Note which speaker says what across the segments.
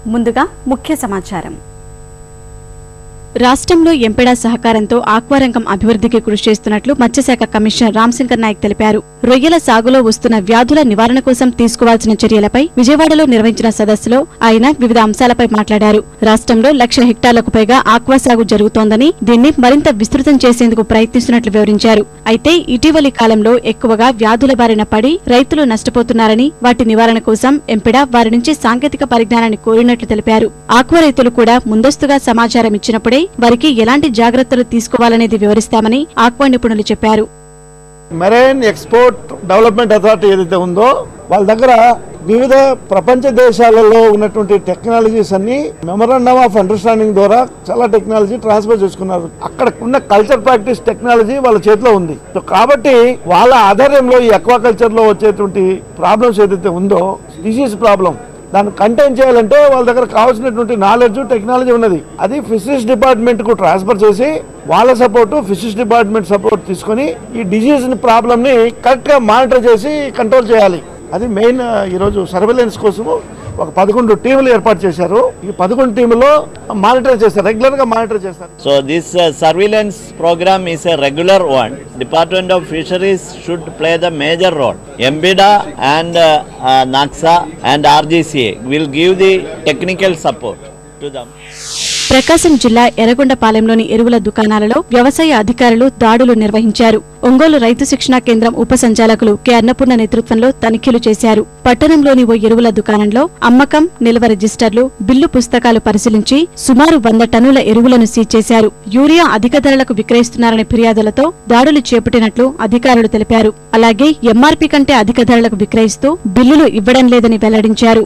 Speaker 1: ముందుగా ముఖ్య సమాచారం
Speaker 2: రాష్ట్రంలో ఎంపెడా సహకారంతో ఆక్వారంగం అభివృద్ధికి కృషి చేస్తున్నట్లు మత్స్యశాఖ కమిషనర్ రామ్శంకర్ నాయక్ తెలిపారు రొయ్యల సాగులో వస్తున్న వ్యాధుల నివారణ కోసం తీసుకోవాల్సిన చర్యలపై విజయవాడలో నిర్వహించిన సదస్సులో ఆయన వివిధ అంశాలపై మాట్లాడారు రాష్ట్రంలో లక్ష హెక్టార్లకు పైగా ఆక్వా సాగు జరుగుతోందని దీన్ని మరింత విస్తృతం చేసేందుకు ప్రయత్నిస్తున్నట్లు వివరించారు అయితే ఇటీవలి కాలంలో ఎక్కువగా వ్యాధుల బారిన పడి రైతులు నష్టపోతున్నారని వాటి నివారణ కోసం ఎంపెడా వారి నుంచి సాంకేతిక పరిజ్ఞానాన్ని కోరినట్లు తెలిపారు ఆక్వా రైతులు కూడా ముందస్తుగా సమాచారం ఇచ్చినప్పుడే వారికి ఎలాంటి జాగ్రత్తలు తీసుకోవాలనేది వివరిస్తామని ఆక్వా నిపుణులు చెప్పారు
Speaker 3: మెరైన్ ఎక్స్పోర్ట్ డెవలప్మెంట్ అథారిటీ ఏదైతే ఉందో వాళ్ళ దగ్గర వివిధ ప్రపంచ దేశాలలో ఉన్నటువంటి టెక్నాలజీస్ అన్ని మెమరాండమ్ ఆఫ్ అండర్స్టాండింగ్ ద్వారా చాలా టెక్నాలజీ ట్రాన్స్ఫర్ చేసుకున్నారు అక్కడ ఉన్న కల్చర్ ప్రాక్టీస్ టెక్నాలజీ వాళ్ళ చేతిలో ఉంది సో కాబట్టి వాళ్ళ ఆధార్యంలో ఈ అక్వాకల్చర్ లో వచ్చేటువంటి ప్రాబ్లమ్స్ ఏదైతే ఉందో డిసీజ్ ప్రాబ్లం దాన్ని కంటైన్ చేయాలంటే వాళ్ళ దగ్గర కావాల్సినటువంటి నాలెడ్జ్ టెక్నాలజీ ఉన్నది అది ఫిషరీస్ డిపార్ట్మెంట్ కు ట్రాన్స్ఫర్ చేసి వాళ్ళ సపోర్టు ఫిషరీస్ డిపార్ట్మెంట్ సపోర్ట్ తీసుకొని ఈ డిజీజ్ ప్రాబ్లమ్ ని కరెక్ట్ గా మానిటర్ చేసి కంట్రోల్ చేయాలి అది మెయిన్ ఈరోజు సర్వేలెన్స్ కోసము ఒక పదకొండు టీములు ఏర్పాటు చేశారు ఈ పదకొండు టీములో మానిటర్ చేస్తారు రెగ్యులర్ గా మానిటర్ చేస్తారు
Speaker 4: So this uh, surveillance program is a regular one. Department of Fisheries should play the major role. MBDA and uh, uh, NAXA and RGCA will give the technical support to them.
Speaker 2: Prakasam జిల్లా ఎర్రగొండపాలెంలోని ఎరువుల దుకాణాలలో వ్యవసాయ అధికారులు దాడులు నిర్వహించారు ఒంగోలు రైతు శిక్షణా కేంద్రం ఉప సంచాలకులు కె అన్నపూర్ణ నేతృత్వంలో తనిఖీలు చేశారు పట్టణంలోని ఓ ఎరువుల దుకాణంలో అమ్మకం నిల్వ రిజిస్టర్లు బిల్లు పుస్తకాలు పరిశీలించి సుమారు వంద టన్నుల ఎరువులను సీజ్ చేశారు యూరియా అధిక ధరలకు విక్రయిస్తున్నారనే ఫిర్యాదులతో దాడులు చేపట్టినట్లు అధికారులు తెలిపారు అలాగే ఎంఆర్పీ కంటే అధిక ధరలకు విక్రయిస్తూ బిల్లులు ఇవ్వడం లేదని వెల్లడించారు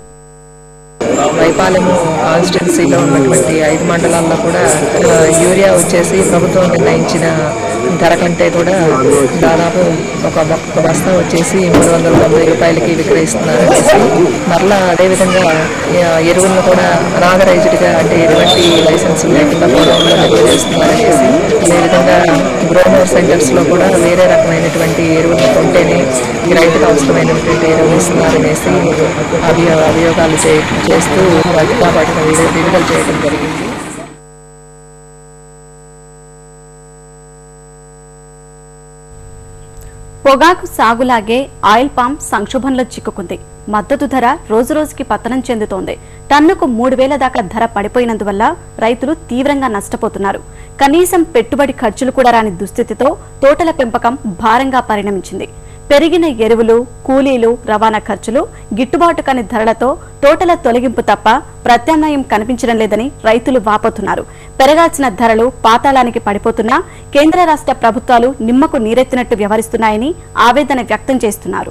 Speaker 5: వైపాలెము కాన్స్టిట్యున్సీలో ఉన్నటువంటి ఐదు మండలాల్లో కూడా ఆ, యూరియా వచ్చేసి ప్రభుత్వం నిర్ణయించిన ధర కంటే కూడా దాదాపు ఒక ఒక బస్తా వచ్చేసి మూడు వందల తొంభై రూపాయలకి విక్రయిస్తున్నారు అనేసి మరలా అదేవిధంగా ఆ, ఎరువులను కూడా అనాథరైజ్డ్గా అంటే ఎటువంటి లైసెన్స్ లేకుండా గోడౌన్లో నిల్వ చేస్తున్నారనేసి అదేవిధంగా గ్రోమర్ సెంటర్స్లో కూడా వేరే రకమైనటువంటి ఎరువులను కొంటేనే ఈ రైతుకు అవసరమైనటువంటి ఎరువులు ఇస్తున్నారనేసి అభియో అభియోగాలు చే చేస్తూ వాటితో వాటిని విడు- విడుదల చేయడం జరిగింది
Speaker 1: పొగాకు సాగులాగే ఆయిల్ పామ్ సంక్షోభంలో చిక్కుకుంది మద్దతు ధర రోజురోజుకి పతనం చెందుతోంది టన్నుకు మూడు వేల దాకా ధర పడిపోయినందువల్ల రైతులు తీవ్రంగా నష్టపోతున్నారు కనీసం పెట్టుబడి ఖర్చులు కూడా రాని దుస్థితితో తోటల పెంపకం భారంగా పరిణమించింది పెరిగిన ఎరువులు కూలీలు రవాణా ఖర్చులు గిట్టుబాటు కాని ధరలతో తోటల తొలగింపు తప్ప ప్రత్యామ్నాయం కనిపించడం లేదని రైతులు వాపోతున్నారు పెరగాల్సిన ధరలు పాతాళానికి పడిపోతున్నా కేంద్ర రాష్ట్ర ప్రభుత్వాలు నిమ్మకు నీరెత్తినట్టు వ్యవహరిస్తున్నాయని ఆవేదన వ్యక్తం చేస్తున్నారు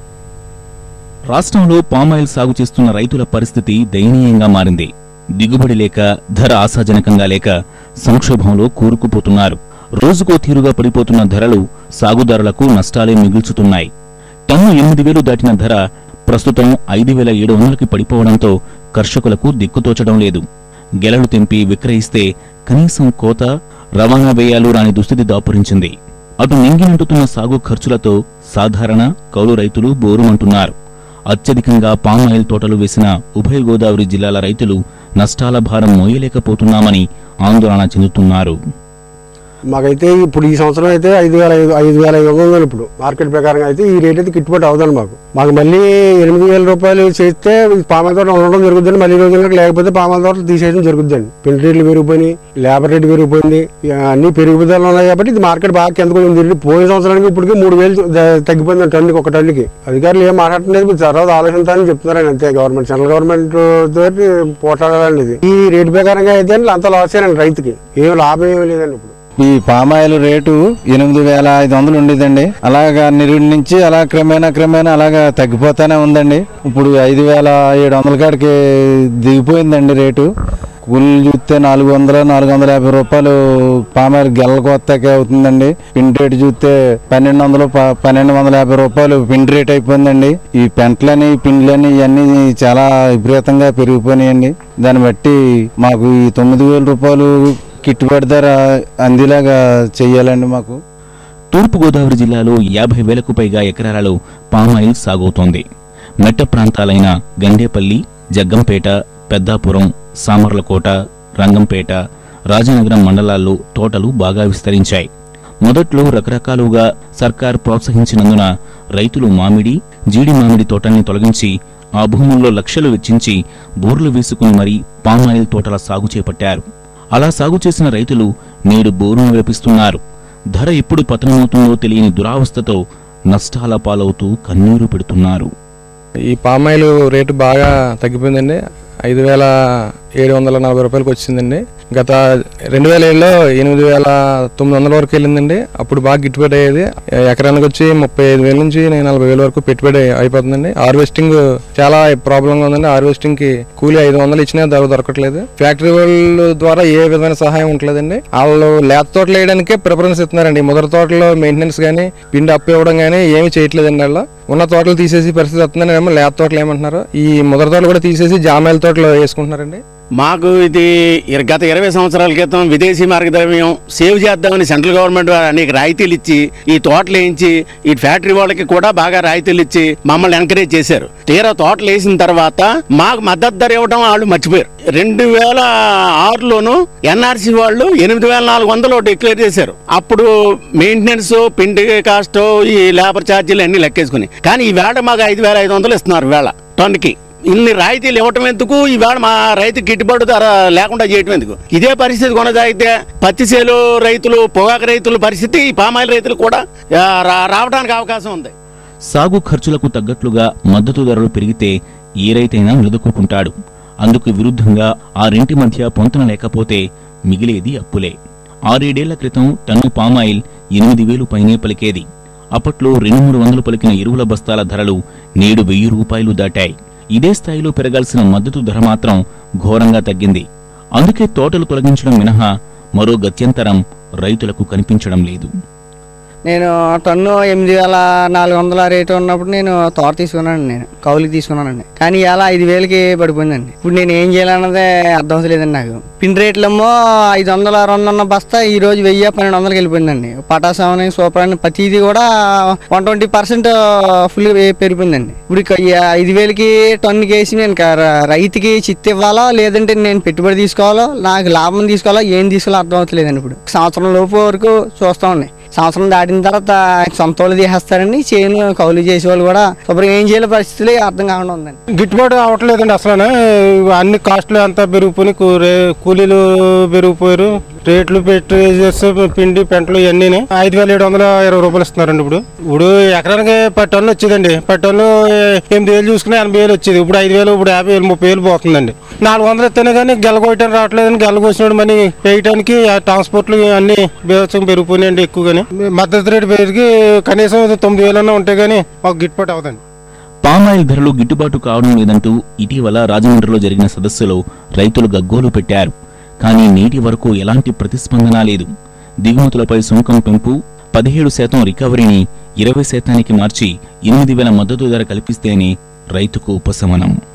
Speaker 6: రాష్ట్రంలో పామాయిల్ సాగు చేస్తున్న రైతుల పరిస్థితి దయనీయంగా మారింది దిగుబడి లేక ధర ఆశాజనకంగా లేక సంక్షోభంలో కూరుకుపోతున్నారు రోజుకో తీరుగా పడిపోతున్న ధరలు సాగుదారులకు నష్టాలే మిగుల్చుతున్నాయి టన్ను ఎనిమిది వేలు దాటిన ధర ప్రస్తుతం ఐదు వేల ఏడు వందలకి పడిపోవడంతో కర్షకులకు దిక్కుతోచడం లేదు గెలలు తెంపి విక్రయిస్తే కనీసం కోత రవాణా వ్యయాలు రాని దుస్థితి దాపురించింది అటు నింగినంటుతున్న సాగు ఖర్చులతో సాధారణ కౌలు రైతులు బోరుమంటున్నారు అత్యధికంగా పామాయిల్ తోటలు వేసిన ఉభయ గోదావరి జిల్లాల రైతులు నష్టాల భారం మోయలేకపోతున్నామని ఆందోళన చెందుతున్నారు
Speaker 7: మాకైతే ఇప్పుడు ఈ సంవత్సరం అయితే ఐదు వేల ఐదు ఐదు వేల ఐదు వందలు ఇప్పుడు మార్కెట్ ప్రకారం అయితే ఈ రేట్ అయితే గిట్టుబాటు అవుతుంది మాకు మాకు మళ్ళీ ఎనిమిది వేల రూపాయలు చేస్తే పామాల తోట ఉండడం జరుగుతుంది మళ్ళీ రోజులకు లేకపోతే పామాల తోటలు తీసేయడం జరుగుతుందండి పెళ్లి రేట్లు పెరిగిపోయినాయి లేబర్ రేట్ పెరిగిపోయింది ఇక అన్ని పెరుగుదల ఉన్నాయి కాబట్టి ఇది మార్కెట్ బాగా కిందకు ఉంది పోయిన సంవత్సరానికి ఇప్పటికి మూడు వేలు ద- తగ్గిపోయింది టన్నుకి ఒక టన్నుకి అధికారులు ఏం మాట్లాడలేదు మీరు తర్వాత ఆలోచించాలని చెప్తున్నారని అంతే గవర్నమెంట్ సెంట్రల్ గవర్నమెంట్ తోటి పోట్లాడాలండి ఇది ఈ రేటు ప్రకారంగా అయితే అంత లాస్ అయినండి రైతుకి ఏం లాభం ఏమీ లేదండి ఇప్పుడు
Speaker 8: ఈ పామాయిల్ రేటు ఎనిమిది వేల ఐదు వందలు ఉండేదండి అలాగా నిరుడి నుంచి అలా క్రమేణా క్రమేణా అలాగా తగ్గిపోతానే ఉందండి ఇప్పుడు ఐదు వేల ఏడు వందల కాడికి దిగిపోయిందండి రేటు కూలీలు చూస్తే నాలుగు వందలు నాలుగు వందల యాభై రూపాయలు పామాయిల్ గెల్ల కొత్తకే అవుతుందండి పిండి రేటు చూస్తే పన్నెండు వందలు ప- పన్నెండు వందల యాభై రూపాయలు పిండి రేట్ అయిపోయిందండి ఈ పెంట్లని పిండ్లని ఇవన్నీ చాలా విపరీతంగా పెరిగిపోయినాయండి దాన్ని బట్టి మాకు ఈ తొమ్మిది వేల రూపాయలు గిట్టుబాటు ధర అందేలాగా చెయ్యాలండి మాకు
Speaker 6: తూర్పుగోదావరి జిల్లాలో యాభై వేలకు పైగా ఎకరాలలో పామాయిల్ సాగవుతోంది మెట్ట ప్రాంతాలైన గండేపల్లి జగ్గంపేట పెద్దాపురం సామర్లకోట రంగంపేట రాజనగరం మండలాల్లో తోటలు బాగా విస్తరించాయి మొదట్లో రకరకాలుగా సర్కార్ ప్రోత్సహించినందున రైతులు మామిడి జీడి మామిడి తోటల్ని తొలగించి ఆ భూముల్లో లక్షలు వెచ్చించి బోర్లు వేసుకుని మరీ పామాయిల్ తోటల సాగు చేపట్టారు అలా సాగు చేసిన రైతులు నేడు బోరును వేపిస్తున్నారు ధర ఎప్పుడు పతనమవుతుందో తెలియని దురావస్థతో నష్టాల పాలవుతూ కన్నీరు పెడుతున్నారు
Speaker 9: ఈ పామాయిల్ రేటు బాగా తగ్గిపోయిందండి ఐదు వేల ఏడు వందల నలభై రూపాయలకి వచ్చిందండి గత రెండు వేల ఏడులో ఎనిమిది వేల తొమ్మిది వందల వరకు వెళ్ళిందండి అప్పుడు బాగా గిట్టుబాటు అయ్యేది ఎకరానికి వచ్చి ముప్పై ఐదు వేల నుంచి నలభై వేల వరకు పెట్టుబడి అయిపోతుందండి హార్వెస్టింగ్ చాలా ప్రాబ్లంగా ఉందండి హార్వెస్టింగ్ కి కూలీ ఐదు వందలు ఇచ్చినా ధర దొరకట్లేదు ఫ్యాక్టరీ వాళ్ళ ద్వారా ఏ విధమైన సహాయం ఉండలేదండి వాళ్ళు లేత తోటలు వేయడానికే ప్రిఫరెన్స్ ఇస్తున్నారండి ముదర తోటలో మెయింటెనెన్స్ కానీ పిండి అప్పు ఇవ్వడం కానీ ఏమీ చేయట్లేదండి వాళ్ళు ఉన్న తోటలు తీసేసి పరిస్థితి వస్తుందని ఏమో లేత తోటలు ఏమంటున్నారు ఈ ముదర తోటలు కూడా తీసేసి జామాయిల తోటలు వేసుకుంటున్నారండి
Speaker 10: మాకు ఇది ఇర- గత ఇరవై సంవత్సరాల క్రితం విదేశీ మార్గద్రవ్యం సేవ్ చేద్దామని సెంట్రల్ గవర్నమెంట్ వారు అనేక రాయితీలు ఇచ్చి ఈ తోటలు వేయించి ఈ ఫ్యాక్టరీ వాళ్ళకి కూడా బాగా రాయితీలు ఇచ్చి మమ్మల్ని ఎంకరేజ్ చేశారు తీరా తోటలు వేసిన తర్వాత మాకు మద్దతు ధర ఇవ్వడం వాళ్ళు మర్చిపోయారు రెండు వేల ఆరులోను ఎన్ఆర్సీ వాళ్ళు ఎనిమిది వేల నాలుగు వందలు డిక్లేర్ చేశారు అప్పుడు మెయింటెనెన్స్ పిండి కాస్ట్ ఈ లేబర్ ఛార్జీలు అన్ని లెక్కేసుకుని కానీ ఈ వేళ మాకు ఐదు వేల ఐదు వందలు ఇస్తున్నారు వేళ టన్నుకి ఇన్ని రాయితీలు ఇవ్వటం ఎందుకు ఈవేళ మా రైతు గిట్టుబాటు ధర లేకుండా చేయటం ఎందుకు ఇదే పరిస్థితి కొనసాగితే పత్తి చేలు రైతులు పొగాకు రైతుల పరిస్థితి ఈ పామాయిల్ రైతులు కూడా ఆ, రా- రావడానికి అవకాశం ఉంది
Speaker 6: సాగు ఖర్చులకు తగ్గట్లుగా మద్దతు ధరలు పెరిగితే ఏ రైతైనా నిలదొక్కుంటాడు అందుకు విరుద్ధంగా ఆ రెంటి మధ్య పొంతన లేకపోతే మిగిలేది అప్పులే ఆరేడేళ్ల క్రితం టన్ను పామాయిల్ ఎనిమిది వేలు పైనే పలికేది అప్పట్లో రెండు మూడు వందలు పలికిన ఎరువుల బస్తాల ధరలు నేడు వెయ్యి రూపాయలు దాటాయి ఇదే స్థాయిలో పెరగాల్సిన మద్దతు ధర మాత్రం ఘోరంగా తగ్గింది అందుకే తోటలు తొలగించడం మినహా మరో గత్యంతరం రైతులకు కనిపించడం లేదు
Speaker 11: నేను టన్ను ఎనిమిది వేల నాలుగు వందల రేటు ఉన్నప్పుడు నేను తోట తీసుకున్నాను నేను కౌలుకి తీసుకున్నానండి కానీ ఇలా ఐదు వేలకి పడిపోయిందండి ఇప్పుడు నేను ఏం చేయాలన్నదే అర్థం అవుతలేదండి నాకు పిండి రేట్లేమో ఐదు వందల రెండు వందల బస్తా ఈ రోజు వెయ్యి పన్నెండు వందలకి వెళ్ళిపోయిందండి పటాసం అని సూపర్ అని ప్రతిదీ కూడా వన్ ట్వంటీ పర్సెంట్ ఫుల్ పెరిగిపోయిందండి ఇప్పుడు ఇక ఈ ఐదు వేలకి టన్నుకి వేసి నేను ఇక ర- రైతుకి చిత్తి ఇవ్వాలో లేదంటే నేను పెట్టుబడి తీసుకోవాలో నాకు లాభం తీసుకోవాలో ఏం తీసుకోవాలో అర్థం అవుతలేదండి ఇప్పుడు సంవత్సరం లోపు వరకు చూస్తామండి సంవత్సరం దాటిన తర్వాత సొంత వాళ్ళు తీసేస్తారండి చేను కౌలు చేసే వాళ్ళు కూడా శుభ్రం ఏం చేయాలి పరిస్థితులు అర్థం కాకుండా ఉందండి
Speaker 7: గిట్టుబాటు అవ్వట్లేదండి అసలు అన్ని కాస్ట్లు అంతా పెరిగిపోయి కూ- రే- కూలీలు పెరిగిపోయారు రేట్లు పెట్టి చేస్తే పిండి పెంటలు ఇవన్నీ ఐదు వేల ఏడు వందల ఇరవై రూపాయలు ఇస్తున్నారండి ఇప్పుడు ఇప్పుడు ఎకరానికి పది టన్నులు వచ్చేదండి పది టన్నులు ఎనిమిది వేలు చూసుకుని ఎనభై వేలు వచ్చేది ఇప్పుడు ఐదు వేలు ఇప్పుడు యాభై వేలు ముప్పై వేలు పోతుందండి నాలుగు వందలు ఇస్తేనే కానీ గెల కోయటానికి రావట్లేదని గెల కోసినాడు మనీ వేయటానికి ఆ ట్రాన్స్పోర్ట్లు అన్ని బీభత్సం పెరిగిపోయినాయండి ఎక్కువగాని మద్దతు రేటు పెరిగి కనీసం తొమ్మిది వేలన్నా ఉంటే కానీ మాకు గిట్టుబాటు అవుతుంది
Speaker 6: పామాయిల్ ధరలు గిట్టుబాటు కావడం లేదంటూ ఇటీవల రాజమండ్రిలో జరిగిన సదస్సులో రైతులు గగ్గోలు పెట్టారు కానీ నేటి వరకు ఎలాంటి ప్రతిస్పందన లేదు దిగుమతులపై సుంకం పెంపు పదిహేడు శాతం రికవరీని ఇరవై శాతానికి మార్చి ఎనిమిది వేల మద్దతు ధర కల్పిస్తేనే రైతుకు ఉపశమనం